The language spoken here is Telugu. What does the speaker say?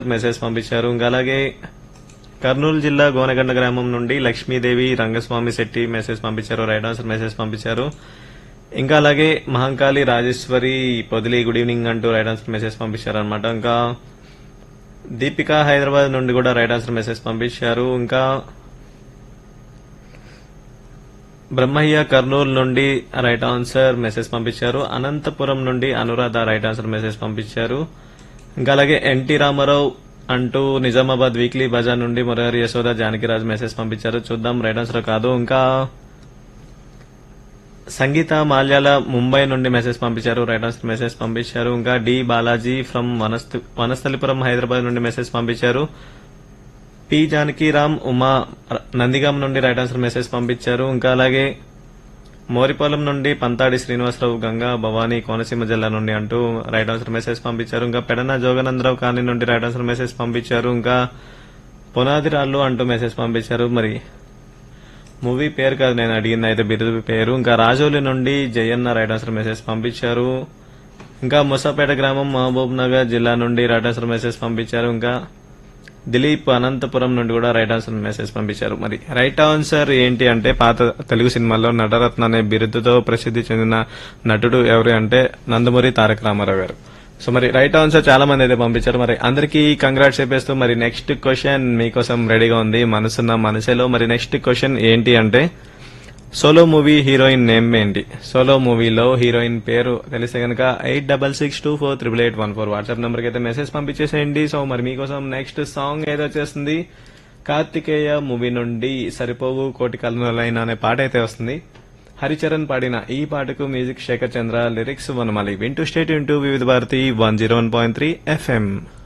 మెసేజ్ పంపించారు ఇంకా అలాగే కర్నూలు జిల్లా గోనగండ గ్రామం నుండి లక్ష్మీదేవి రంగస్వామి శెట్టి మెసేజ్ పంపించారు రైట్ ఆన్సర్ మెసేజ్ పంపించారు ఇంకా అలాగే మహంకాళి రాజేశ్వరి పొదిలి గుడ్ ఈవినింగ్ అంటూ రైట్ ఆన్సర్ మెసేజ్ పంపించారు అనమాట ఇంకా దీపిక హైదరాబాద్ నుండి కూడా రైట్ ఆన్సర్ మెసేజ్ పంపించారు ఇంకా బ్రహ్మయ్య కర్నూలు నుండి రైట్ ఆన్సర్ మెసేజ్ పంపించారు అనంతపురం నుండి అనురాధ రైట్ ఆన్సర్ మెసేజ్ పంపించారు ఇంకా అలాగే ఎన్టీ రామారావు అంటూ నిజామాబాద్ వీక్లీ బజార్ నుండి మురహరి యశోద జానకిరాజ్ మెసేజ్ పంపించారు చూద్దాం రైట్ ఆన్సర్ కాదు ఇంకా సంగీత మాల్యాల ముంబై నుండి మెసేజ్ పంపించారు రైట్ ఆన్సర్ మెసేజ్ పంపించారు ఇంకా డి బాలాజీ ఫ్రమ్ వనస్థ- వనస్థలిపురం హైదరాబాద్ నుండి మెసేజ్ పంపించారు పి జానకిరామ్ ఉమా నందిగాం నుండి రైట్ ఆన్సర్ మెసేజ్ పంపించారు ఇంకా అలాగే మోరిపాలెం నుండి పంతాడి శ్రీనివాసరావు గంగా భవానీ కోనసీమ జిల్లా నుండి అంటూ రైట్ ఆన్సర్ మెసేజ్ పంపించారు ఇంకా పెడన జోగనందరావు కాని నుండి రైట్ ఆన్సర్ మెసేజ్ పంపించారు ఇంకా పునాది రాళ్ళు అంటూ మెసేజ్ పంపించారు మరి మూవీ పేరు కాదు నేను అడిగింది అయితే బిరుదు పేరు ఇంకా రాజోలి నుండి జయన్న రైట్ ఆన్సర్ మెసేజ్ పంపించారు ఇంకా ముసాపేట గ్రామం మహబూబ్ నగర్ జిల్లా నుండి రైట్ ఆన్సర్ మెసేజ్ పంపించారు ఇంకా దిలీప్ అనంతపురం నుండి కూడా రైట్ ఆన్సర్ మెసేజ్ పంపించారు మరి రైట్ ఆన్సర్ ఏంటి అంటే పాత తెలుగు సినిమాల్లో నటరత్న అనే బిరుదుతో ప్రసిద్ధి చెందిన నటుడు ఎవరు అంటే నందమూరి తారక రామారావు గారు సో మరి రైట్ ఆన్సర్ చాలా మంది అయితే పంపించారు మరి అందరికీ కంగ్రాట్స్ చెప్పేస్తూ మరి నెక్స్ట్ క్వశ్చన్ మీకోసం రెడీగా ఉంది మనసున్న మనసులో మరి నెక్స్ట్ క్వశ్చన్ ఏంటి అంటే సోలో మూవీ హీరోయిన్ నేమ్ ఏంటి సోలో మూవీలో హీరోయిన్ పేరు తెలిస్తే కనుక eight double six two four triple eight one four WhatsApp నెంబర్కి అయితే మెసేజ్ పంపించేసేయండి సో మరి మీకోసం నెక్స్ట్ సాంగ్ ఏదో వచ్చేస్తుంది కార్తికేయ మూవీ నుండి సరిపోవు కోటి కలనలైన అనే పాట అయితే వస్తుంది హరిచరణ్ పాడిన ఈ పాటకు మ్యూజిక్ శేఖర్ చంద్ర లిరిక్స్ వనమాలి వింటూ స్టేట్ ఇంటూ Vividh Bharati one zero one point three FM